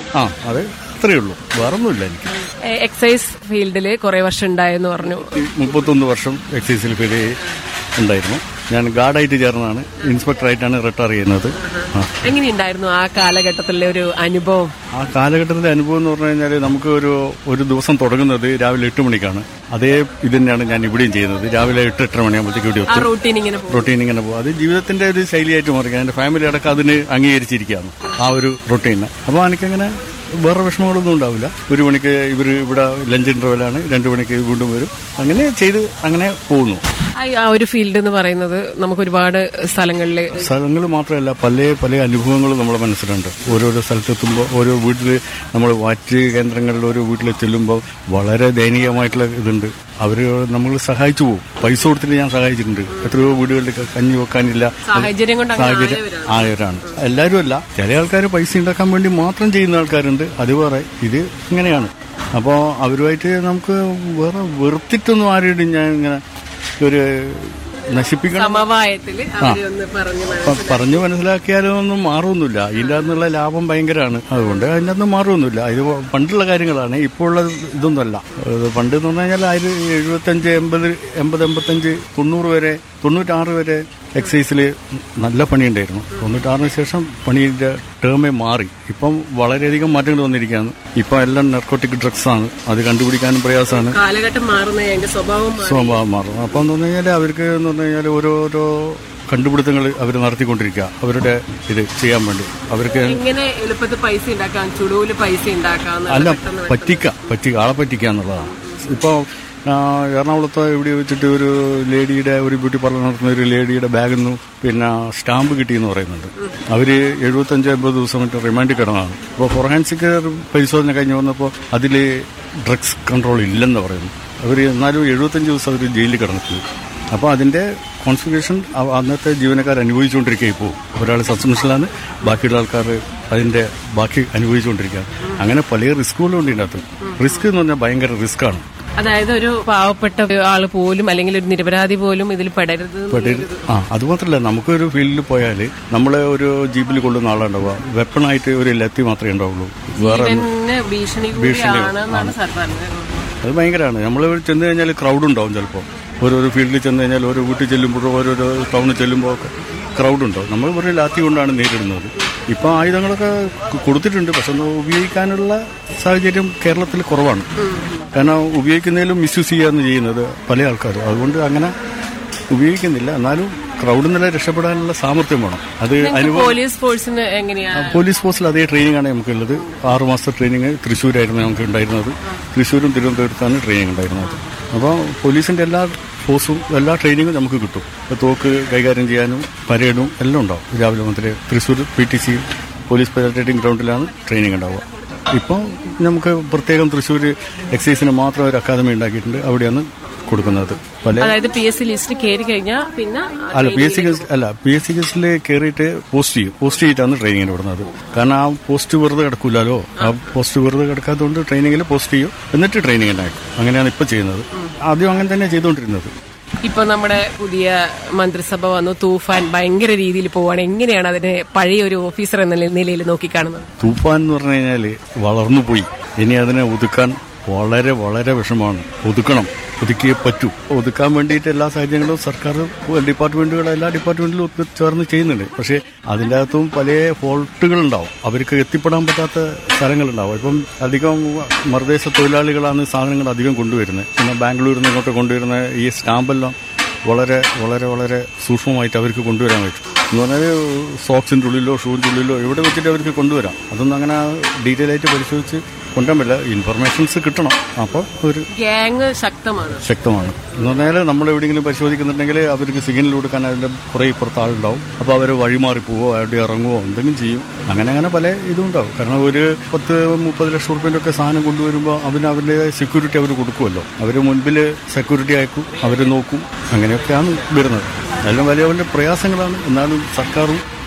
ആ അത് അത്രയേ ഉള്ളൂ വേറൊന്നുമില്ല എനിക്ക് എ- എക്സൈസ് ഫീൽഡിൽ കുറെ വർഷം ഉണ്ടായെന്ന് പറഞ്ഞു ഈ മുപ്പത്തൊന്ന് വർഷം എക്സൈസിൽ ഫീൽഡ് ഉണ്ടായിരുന്നു ഞാൻ ഗാർഡായിട്ട് ചേർന്നാണ് ഇൻസ്പെക്ടറായിട്ടാണ് റിട്ടയർ ചെയ്യുന്നത് ആ എങ്ങനെയുണ്ടായിരുന്നു ആ കാലഘട്ടത്തിലെ ഒരു അനുഭവം ആ കാലഘട്ടത്തിലെ അനുഭവം എന്ന് പറഞ്ഞു കഴിഞ്ഞാൽ നമുക്ക് ഒരു ഒരു ദിവസം തുടങ്ങുന്നത് രാവിലെ എട്ട് മണിക്കാണ് അതേ ഇത് തന്നെയാണ് ഞാൻ ഇവിടെയും ചെയ്യുന്നത് രാവിലെ എട്ട് എട്ടര മണിയാകുമ്പോഴത്തേക്ക് ഇവിടെ ആ എത്തും റൂട്ടീൻ ഇങ്ങനെ പോകും റൊട്ടീൻ ഇങ്ങനെ പോകും അത് ജീവിതത്തിന്റെ ഒരു ശൈലിയായിട്ട് മാറി എന്റെ ഫാമിലി അടക്കം അതിന് അംഗീകരിച്ചിരിക്കുകയാണ് ആ ഒരു റൊട്ടീന് അപ്പോൾ എനിക്കങ്ങനെ വേറെ വിഷമങ്ങളൊന്നും ഉണ്ടാവില്ല ഒരു മണിക്ക് ഇവർ ഇവിടെ ലഞ്ച് ഇന്റർവെലാണ് രണ്ടു മണിക്ക് വീണ്ടും വരും അങ്ങനെ ചെയ്ത് അങ്ങനെ പോകുന്നു ആ ആ ഒരു ഫീൽഡ് എന്ന് പറയുന്നത് നമുക്ക് ഒരുപാട് സ്ഥലങ്ങളിൽ സ്ഥലങ്ങൾ മാത്രമല്ല പല പല അനുഭവങ്ങളും നമ്മുടെ മനസ്സിലുണ്ട് ഓരോരോ സ്ഥലത്തെത്തുമ്പോൾ ഓരോ വീട്ടിൽ നമ്മൾ വാറ്റ് കേന്ദ്രങ്ങളിൽ ഓരോ വീട്ടിൽ ചെല്ലുമ്പോൾ വളരെ ദയനീയമായിട്ടുള്ള ഇതുണ്ട് അവർ നമ്മൾ സഹായിച്ചു പോകും പൈസ കൊടുത്തിട്ട് ഞാൻ സഹായിച്ചിട്ടുണ്ട് എത്രയോ വീടുകളിൽ കഞ്ഞി വെക്കാനില്ല സാഹചര്യം കൊണ്ട് അങ്ങനെ സാഹചര്യം ആയവരാണ്. ആയവരാണ് എല്ലാവരും അല്ല ചില ആൾക്കാർ പൈസ ഉണ്ടാക്കാൻ വേണ്ടി മാത്രം ചെയ്യുന്ന ആൾക്കാരുണ്ട് അത് വേറെ ഇത് ഇങ്ങനെയാണ് അപ്പോൾ അവരുമായിട്ട് നമുക്ക് വേറെ വെറുത്തിട്ടൊന്നും ആരോടും ഞാൻ ഇങ്ങനെ ഒരു നശിപ്പിക്കണം സമവായത്തില് അവരെ ഒന്ന് പറഞ്ഞു പ- പറഞ്ഞു മനസ്സിലാക്കിയാലും ഒന്നും മാറുമൊന്നുമില്ല ഇതിൻ്റെ അകത്തുള്ള ലാഭം ഭയങ്കരമാണ് അതുകൊണ്ട് അതിൻ്റെ അകത്ത് മാറുമൊന്നുമില്ല ഇത് പണ്ടുള്ള കാര്യങ്ങളാണ് ഇപ്പോൾ ഉള്ള ഇതൊന്നുമല്ല ഇത് പണ്ട് എന്ന് പറഞ്ഞു കഴിഞ്ഞാൽ അതിൽ എഴുപത്തഞ്ച് എൺപത് എൺപത് എൺപത്തഞ്ച് തൊണ്ണൂറ് വരെ തൊണ്ണൂറ്റാറ് വരെ എക്സൈസിൽ നല്ല പണിയുണ്ടായിരുന്നു തൊണ്ണൂറ്റാറിന് ശേഷം പണിയുടെ ടേമേ മാറി ഇപ്പം വളരെയധികം മാറ്റങ്ങൾ വന്നിരിക്കുകയാണ് ഇപ്പം എല്ലാം നെർക്കോട്ടിക് ഡ്രഗ്സ് ആണ് അത് കണ്ടുപിടിക്കാനും പ്രയാസമാണ് കാലഘട്ടം മാറുന്ന അതിന്റെ സ്വഭാവം മാറും. സ്വഭാവം മാറും അപ്പം എന്ന് പറഞ്ഞു കഴിഞ്ഞാൽ അവർക്ക് എന്ന് പറഞ്ഞു കഴിഞ്ഞാൽ ഓരോരോ കണ്ടുപിടുത്തങ്ങൾ അവർ നടത്തിക്കൊണ്ടിരിക്കുക അവരുടെ ഇത് ചെയ്യാൻ വേണ്ടി അവർക്ക് എങ്ങനെ എളുപ്പത്തിൽ പൈസ ഉണ്ടാക്കാം ചുടുവില് പൈസ ഉണ്ടാക്കാം അല്ല പറ്റിക്ക പറ്റിക്ക ആളെ പറ്റിക്കുക എന്നുള്ളതാണ് ഇപ്പോൾ എറണാകുളത്ത് ഇവിടെ വെച്ചിട്ട് ഒരു ലേഡിയുടെ ഒരു ബ്യൂട്ടി പാർലർ നടത്തുന്ന ഒരു ലേഡിയുടെ ബാഗിൽ നിന്ന് പിന്നെ സ്റ്റാമ്പ് കിട്ടിയെന്ന് പറയുന്നുണ്ട് അവർ എഴുപത്തഞ്ച് അമ്പത് ദിവസം മറ്റേ റിമാൻഡിൽ കിടന്നതാണ് അപ്പോൾ ഫോറൻസിക് പരിശോധന കഴിഞ്ഞ് വന്നപ്പോൾ അതിൽ ഡ്രഗ്സ് കൺട്രോൾ ഇല്ലെന്ന് പറയുന്നു അവർ എന്നാലും എഴുപത്തഞ്ച് ദിവസം അവർ ജയിലിൽ കിടന്നിട്ടുണ്ട് അപ്പോൾ അതിന്റെ കോൺഫിഗറേഷൻ അന്നത്തെ ജീവനക്കാർ അനുഭവിച്ചുകൊണ്ടിരിക്കുക ഇപ്പോൾ ഒരാൾ സസ്പെൻഷനിലാണ് ബാക്കിയുള്ള ആൾക്കാർ അതിന്റെ ബാക്കി അനുഭവിച്ചുകൊണ്ടിരിക്കുകയാണ് അങ്ങനെ പല റിസ്കുകളും ഉണ്ട് ഇതിനകത്ത് റിസ്ക് എന്ന് പറഞ്ഞാൽ ഭയങ്കര റിസ്ക്കാണ് അതായത് ഒരു പാവപ്പെട്ട ആള് പോലും അല്ലെങ്കിൽ ഒരു നിരപരാധി പോലും ഇതിൽ പെടരുത് എന്ന് ആ അത് മാത്രമല്ല നമുക്കൊരു ഫീൽഡിൽ പോയാൽ നമ്മളെ ഒരു ജീപ്പിൽ കൊള്ളുന്ന ആളുണ്ടാവുക വെപ്പണായിട്ട് ഒരു ലത്തി മാത്രമേ ഉണ്ടാവുള്ളൂ വേറെ ജീവന് ഭീഷണി കൂടിയാണ് എന്നാണ് സാർ പറഞ്ഞത് അത് ഭയങ്കരമാണ് നമ്മൾ ചെന്ന് കഴിഞ്ഞാൽ ക്രൗഡ് ഉണ്ടാവും ചിലപ്പോൾ ഓരോരോ ഫീൽഡിൽ ചെന്ന് കഴിഞ്ഞാൽ ഓരോ വീട്ടിൽ ചെല്ലുമ്പോഴോ ഓരോരോ ടൗണിൽ ചെല്ലുമ്പോൾ ക്രൗഡ് ഉണ്ടാവും നമ്മൾ ഒരു ലാത്തി കൊണ്ടാണ് നേരിടുന്നത് ഇപ്പം ആയുധങ്ങളൊക്കെ കൊ- കൊടുത്തിട്ടുണ്ട് പക്ഷെ ഒന്ന് ഉപയോഗിക്കാനുള്ള സാഹചര്യം കേരളത്തിൽ കുറവാണ് കാരണം ഉപയോഗിക്കുന്നതിലും മിസ്യൂസ് ചെയ്യാന്ന് ചെയ്യുന്നത് പല ആൾക്കാരും അതുകൊണ്ട് അങ്ങനെ ഉപയോഗിക്കുന്നില്ല എന്നാലും ക്രൗഡിൽ നിന്നല്ല രക്ഷപ്പെടാനുള്ള സാമർത്ഥ്യം വേണം അത് അനുഭവം പോലീസ് ഫോഴ്സിന് എങ്ങനെയാ പോലീസ് ഫോഴ്സിൽ അതേ ട്രെയിനിങ് ആണ് നമുക്കുള്ളത് ആറ് മാസത്തെ ട്രെയിനിങ് തൃശ്ശൂരായിരുന്നു നമുക്ക് ഉണ്ടായിരുന്നത് തൃശ്ശൂരും തിരുവനന്തപുരത്താണ് ട്രെയിനിങ് ഉണ്ടായിരുന്നത് അപ്പോൾ പോലീസിന്റെ എല്ലാ ഫോഴ്സും എല്ലാ ട്രെയിനിങ്ങും നമുക്ക് കിട്ടും ഇപ്പോൾ തോക്ക് കൈകാര്യം ചെയ്യാനും പരേഡും എല്ലാം ഉണ്ടാവും രാവിലെ മുതൽ Thrissur P T C police parading ഗ്രൗണ്ടിലാണ് ട്രെയിനിങ് ഉണ്ടാവുക ഇപ്പോൾ നമുക്ക് പ്രത്യേകം തൃശ്ശൂർ എക്സൈസിന് മാത്രം ഒരു അക്കാദമി ഉണ്ടാക്കിയിട്ടുണ്ട് അവിടെയാണ് കൊടുക്കുന്നത് പല അതായത് പി എസ് സി ലിസ്റ്റ് കയറി കഴിഞ്ഞാൽ പിന്നെ അല്ല പി എസ് സി അല്ല പി എസ് സി കേസിൽ കയറിയിട്ട് പോസ്റ്റ് ചെയ്യും പോസ്റ്റ് ചെയ്തിട്ടാണ് ട്രെയിനിങ്ങിന് വിടുന്നത് കാരണം ആ പോസ്റ്റ് വെറുതെ കിടക്കൂലോ ആ പോസ്റ്റ് വെറുതെ കിടക്കാത്തതുകൊണ്ട് ട്രെയിനിങ്ങിൽ പോസ്റ്റ് ചെയ്യും എന്നിട്ട് ട്രെയിനിങ് ഉണ്ടാക്കും അങ്ങനെയാണ് ഇപ്പൊ ചെയ്യുന്നത് ആദ്യം അങ്ങനെ തന്നെ ചെയ്തുകൊണ്ടിരുന്നത് ഇപ്പൊ നമ്മുടെ പുതിയ മന്ത്രിസഭ വന്നു തൂഫാൻ ഭയങ്കര രീതിയിൽ പോവാണ് എങ്ങനെയാണ് അതിനെ പഴയ ഒരു ഓഫീസർ എന്ന നിലയിൽ നോക്കിക്കാണുന്നത് തൂഫാൻ എന്ന് പറഞ്ഞു കഴിഞ്ഞാൽ വളർന്നു പോയി ഇനി അതിനെ ഒതുക്കാൻ വളരെ വളരെ വിഷമമാണ് ഒതുക്കണം ഒതുക്കിയേ പറ്റൂ ഒതുക്കാൻ വേണ്ടിയിട്ട് എല്ലാ സാഹചര്യങ്ങളും സർക്കാർ ഡിപ്പാർട്ട്മെന്റുകൾ എല്ലാ ഡിപ്പാർട്ട്മെന്റിലും ഒത്ത് ചേർന്ന് ചെയ്യുന്നുണ്ട് പക്ഷേ അതിൻ്റെ അകത്തും പല ഫോൾട്ടുകൾ ഉണ്ടാവും അവർക്ക് എത്തിപ്പെടാൻ പറ്റാത്ത സ്ഥലങ്ങളുണ്ടാവും ഇപ്പം അധികം മറുദേശ തൊഴിലാളികളാണ് സാധനങ്ങൾ അധികം കൊണ്ടുവരുന്നത് പിന്നെ ബാംഗ്ലൂരിൽ നിന്ന് ഇങ്ങോട്ട് കൊണ്ടുവരുന്ന ഈ സ്റ്റാമ്പെല്ലാം വളരെ വളരെ വളരെ സൂക്ഷ്മമായിട്ട് അവർക്ക് കൊണ്ടുവരാൻ പറ്റും എന്ന് പറഞ്ഞാൽ സോക്സിൻ്റെ ഉള്ളിലോ ഷൂവിൻ്റെ ഉള്ളിലോ എവിടെ വെച്ചിട്ട് അവർക്ക് കൊണ്ടുവരാം അതൊന്നും അങ്ങനെ ഡീറ്റെയിൽ ആയിട്ട് പരിശോധിച്ച് കൊണ്ടുവരാൻ പറ്റില്ല ഇൻഫർമേഷൻസ് കിട്ടണം അപ്പോൾ ഒരു ഗ്യാങ് ശക്തമാണ് ശക്തമാണ് എന്ന് പറഞ്ഞാൽ നമ്മൾ എവിടെയെങ്കിലും പരിശോധിക്കുന്നുണ്ടെങ്കിൽ അവർക്ക് സിഗ്നൽ കൊടുക്കാൻ അതിൻ്റെ കുറേ ഇപ്പുറത്ത് ആളുണ്ടാവും അപ്പോൾ അവർ വഴിമാറി പോവോ അവിടെ ഇറങ്ങുവോ എന്തെങ്കിലും ചെയ്യും അങ്ങനെ അങ്ങനെ പല ഇതും ഉണ്ടാവും കാരണം ഒരു പത്ത് മുപ്പത് ലക്ഷം റുപ്യൻ്റെ ഒക്കെ സാധനം കൊണ്ടുവരുമ്പോൾ അവന് അവരുടെ സെക്യൂരിറ്റി അവർ കൊടുക്കുമല്ലോ അവർ മുൻപിൽ സെക്യൂരിറ്റി അയക്കും അവർ നോക്കും അങ്ങനെയൊക്കെയാണ് വരുന്നത് എല്ലാം വലിയ വലിയ പ്രയാസങ്ങളാണ് എന്നാലും സർക്കാരും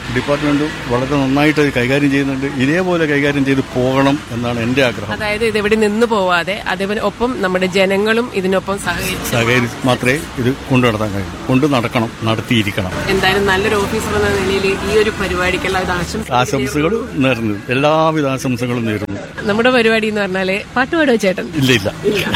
ഡിപ്പാർട്ട്മെന്റും വളരെ നന്നായിട്ട് അത് കൈകാര്യം ചെയ്യുന്നുണ്ട് ഇതേപോലെ കൈകാര്യം ചെയ്ത് പോകണം എന്നാണ് എന്റെ ആഗ്രഹം അതായത് ഇത് എവിടെ നിന്ന് പോവാതെ അതേപോലെ ഒപ്പം നമ്മുടെ ജനങ്ങളും ഇതിനൊപ്പം സഹകരിച്ച് സഹകരിച്ച് മാത്രമേ ഇത് കൊണ്ടു നടത്താൻ കഴിയൂ കൊണ്ട് നടക്കണം നടത്തിയിരിക്കണം എന്തായാലും നല്ലൊരു ഓഫീസർ എന്ന നിലയിൽ ഈ ഒരു പരിപാടിക്കുള്ള ഇത് ആശംസ ആശംസകൾ നേർന്നു എല്ലാവിധ ആശംസകളും നേരുന്നു നമ്മുടെ പരിപാടി എന്ന് പറഞ്ഞാല് പാട്ടുപാടോ ചേട്ടൻ ഇല്ല ഇല്ല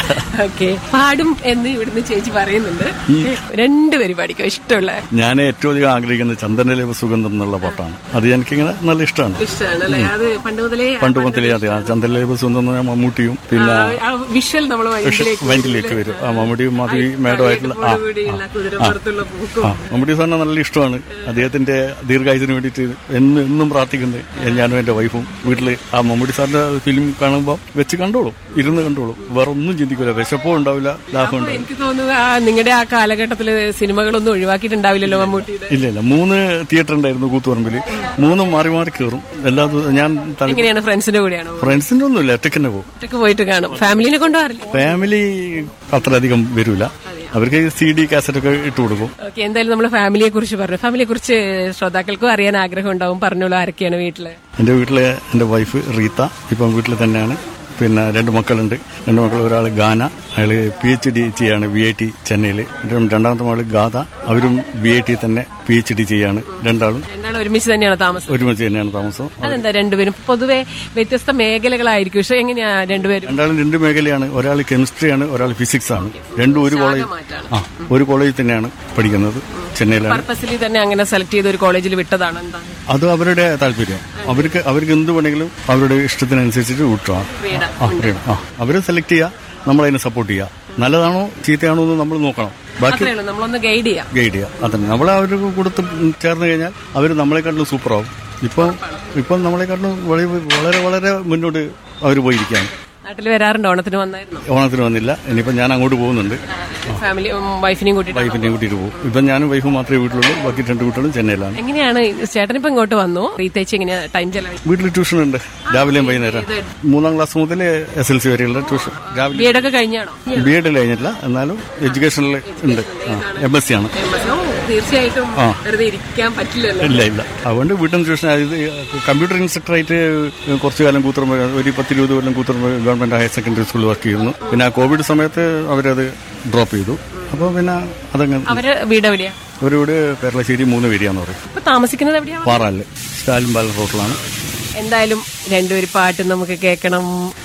ഓക്കെ പാടും എന്ന് ഇവിടുന്ന് ചേച്ചി പറയുന്നുണ്ട് രണ്ട് പരിപാടിക്കോ ഇഷ്ടമുള്ള ഞാൻ ഏറ്റവും അധികം ആഗ്രഹിക്കുന്നത് ചന്ദനലേപ സുഗന്ധം എന്നുള്ള പാട്ടാണ് അത് എനിക്കിങ്ങനെ നല്ല ഇഷ്ടമാണ് ഇഷ്ടമാണ് അല്ലേ അത് പണ്ട് മുതലേ പണ്ട് മുതലേ അതെ ആ ചന്ദനലേപ സുഗന്ധം എന്ന് പറഞ്ഞാൽ മമ്മൂട്ടിയും പിന്നെ ആ വിഷ്വൽ നമ്മൾ വൈൻഡിലേക്ക് വരും ആ മമ്മൂട്ടിയും മാധവി മേഡമായിട്ടുള്ള ആ കുതിരപ്പുറത്തുള്ള പൂക്കും ആ മമ്മൂട്ടി സാറിനെ നല്ല ഇഷ്ടമാണ് അദ്ദേഹത്തിന്റെ ദീർഘായുസിന് വേണ്ടിയിട്ട് എന്നും എന്നും പ്രാർത്ഥിക്കുന്നത് ഞാനും എന്റെ വൈഫും വീട്ടിൽ ആ മമ്മൂട്ടി സാറിന്റെ ഫിലിം കാണുമ്പോൾ വെച്ച് കണ്ടോളും ഇരുന്ന് കണ്ടോളും വേറെ ഒന്നും ചിന്തിക്കില്ല വിശപ്പോ ഉണ്ടാവില്ല ലാഭം ഉണ്ടാവില്ല എനിക്ക് തോന്നുന്നത് ആ നിങ്ങളുടെ ആ കാലഘട്ടത്തില് സിനിമകളൊന്നും ഒഴിവാക്കിയിട്ടുണ്ടാവില്ലല്ലോ മമ്മൂട്ടിയുടെ ഇല്ല ഇല്ല മൂന്ന് തിയേറ്റർ ഉണ്ടായിരുന്നു കൂത്തുപറമ്പിൽ മൂന്നും മാറി മാറി കയറും എല്ലാ ദിവസവും ഞാൻ തല- എങ്ങനെയാണ് ഫ്രണ്ട്സിന്റെ കൂടെയാണോ ഫ്രണ്ട്സിന്റെ ഒന്നുമില്ല ഒറ്റയ്ക്ക് തന്നെ പോകും ഒറ്റക്ക് പോയിട്ട് കാണും ഫാമിലിനെ കൊണ്ടുപോകാറില്ല ഫാമിലി അത്രയധികം വരൂല അവർക്ക് സി ഡി കാസറ്റ് ഒക്കെ ഇട്ട് കൊടുക്കും ഓക്കെ എന്തായാലും നമ്മൾ ഫാമിലിയെ കുറിച്ച് പറഞ്ഞു ഫാമിലിയെ കുറിച്ച് ശ്രോതാക്കൾക്കും അറിയാൻ ആഗ്രഹം ഉണ്ടാവും പറഞ്ഞോളൂ ആരൊക്കെയാണ് വീട്ടില് എൻ്റെ വീട്ടിലെ എൻ്റെ വൈഫ് റീത്ത ഇപ്പം വീട്ടിൽ തന്നെയാണ് പിന്നെ രണ്ട് മക്കളുണ്ട് രണ്ട് മക്കൾ ഒരാൾ ഗാന അയാൾ പി എച്ച് ഡി ചെയ്യാണ് വി ഐ ടി ചെന്നൈയിൽ രണ്ടാമത്തെ മകൾ ഗാഥ അവരും വി ഐ ടി തന്നെ പി എച്ച് ഡി ചെയ്യാണ് രണ്ടാളും രണ്ടാളും ഒരുമിച്ച് തന്നെയാണ് താമസം ഒരുമിച്ച് തന്നെയാണ് താമസം അതെന്താ രണ്ടുപേരും പൊതുവെ വ്യത്യസ്ത മേഖലകളായിരിക്കും പക്ഷെ എങ്ങനെയാ രണ്ടുപേരും രണ്ടാളും രണ്ട് മേഖലയാണ് ഒരാൾ കെമിസ്ട്രിയാണ് ഒരാൾ ഫിസിക്സ് ആണ് രണ്ടും ഒരു കോളേജ് മാറ്റാണ് ആ ഒരു കോളേജിൽ തന്നെയാണ് പഠിക്കുന്നത് ചെന്നൈയിലാണ് പർപ്പസിലി തന്നെ അങ്ങനെ സെലക്ട് ചെയ്ത ഒരു കോളേജിൽ വിട്ടതാണ് എന്താ അത് അവരുടെ താല്പര്യം അവർക്ക് അവർക്ക് എന്ത് വേണമെങ്കിലും അവരുടെ ഇഷ്ടത്തിനനുസരിച്ചിട്ട് വിട്ടുക ഫ്രീഡം ആ ഫ്രീഡം ആ അവരെ സെലക്ട് ചെയ്യുക നമ്മളതിനെ സപ്പോർട്ട് ചെയ്യുക നല്ലതാണോ ചീത്തയാണോ എന്ന് നമ്മൾ നോക്കണം ബാക്കി അത്രേ ഉള്ളൂ നമ്മളൊന്ന് ഗൈഡ് ചെയ്യാം ഗൈഡ് ചെയ്യുക അതന്നെ നമ്മളെ അവർക്ക് കൊടുത്ത് ചേർന്ന് കഴിഞ്ഞാൽ അവർ നമ്മളെക്കാട്ടിലും സൂപ്പറാവും ഇപ്പം ഇപ്പം നമ്മളെക്കാട്ടിലും വളരെ വളരെ വളരെ മുന്നോട്ട് അവർ പോയിരിക്കുകയാണ് നാട്ടിൽ വരാറുണ്ട് ഓണത്തിന് വന്നായിരുന്നു ഓണത്തിന് വന്നില്ല ഇനിയിപ്പം ഞാൻ അങ്ങോട്ട് പോകുന്നുണ്ട് ഫാമിലി വൈഫിനെയും കൂട്ടിയിട്ട് വൈഫിനെയും കൂട്ടിയിട്ട് പോകും ഇപ്പം ഞാനും വൈഫും മാത്രമേ വീട്ടിലുള്ളൂ ബാക്കി രണ്ട് കുട്ടികളും ചെന്നൈയിലാണ് എങ്ങനെയാണ് ചേട്ടനിപ്പോ ഇങ്ങോട്ട് വന്നു റീത്തേച്ച് എങ്ങനെയാ ടൈം ചെലവ് വീട്ടിൽ ട്യൂഷൻ ഉണ്ട് രാവിലെയും വൈകുന്നേരം മൂന്നാം ക്ലാസ് മുതൽ എസ് എൽ സി വരെയുള്ള ട്യൂഷൻ രാവിലെ ബി എഡ് ഒക്കെ കഴിഞ്ഞാണോ ബി എഡ് കഴിഞ്ഞിട്ടില്ല എന്നാലും എഡ്യൂക്കേഷനിൽ ഉണ്ട് എം എസ് സി ആണ് ഓ, തീർച്ചയായിട്ടും വെറുതെ ഇരിക്കാൻ പറ്റില്ലല്ലോ ഇല്ല ഇല്ല അതുകൊണ്ട് വീട്ടിൽ നിന്ന് ട്യൂഷൻ ഇത് കമ്പ്യൂട്ടർ ഇൻസ്ട്രക്ടറായിട്ട് കുറച്ചു കാലം കൂത്തുറമ്പ് ഒരു പത്തിരുപത് കൊല്ലം കൂത്തുറമ്പ് ഗവൺമെന്റ് ഹയർ സെക്കൻഡറി സ്കൂളിൽ വർക്ക് ചെയ്യുന്നു പിന്നെ ആ കോവിഡ് സമയത്ത് അവരത് ഡ്രോപ്പ് ചെയ്തു അപ്പോൾ പിന്നെ അതങ്ങനെ അവര് വീട് എവിടെയാ ഒരു വീട് കേരളശ്ശേരി മൂന്ന് പേരിയാന്ന് പറയും ഇപ്പൊ താമസിക്കുന്നത് എവിടെയാ പാറാല് സ്റ്റാലിൻ പാലം റോട്ടിലാണ് എന്തായാലും രണ്ടുപേര് പാട്ട് നമുക്ക് കേൾക്കണം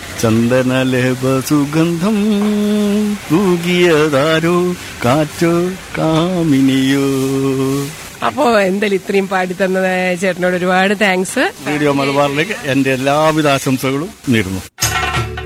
ചന്ദനലേപ സുഗന്ധം തൂകിയതാരോ കാറ്റോ കാമിനിയോ അപ്പോ എന്തായാലും ഇത്രയും പാടി തന്നത് ചേട്ടനോട് ഒരുപാട് താങ്ക്സ് റേഡിയോ മലബാറിലേക്ക് എന്റെ എല്ലാവിധ ആശംസകളും നേരുന്നു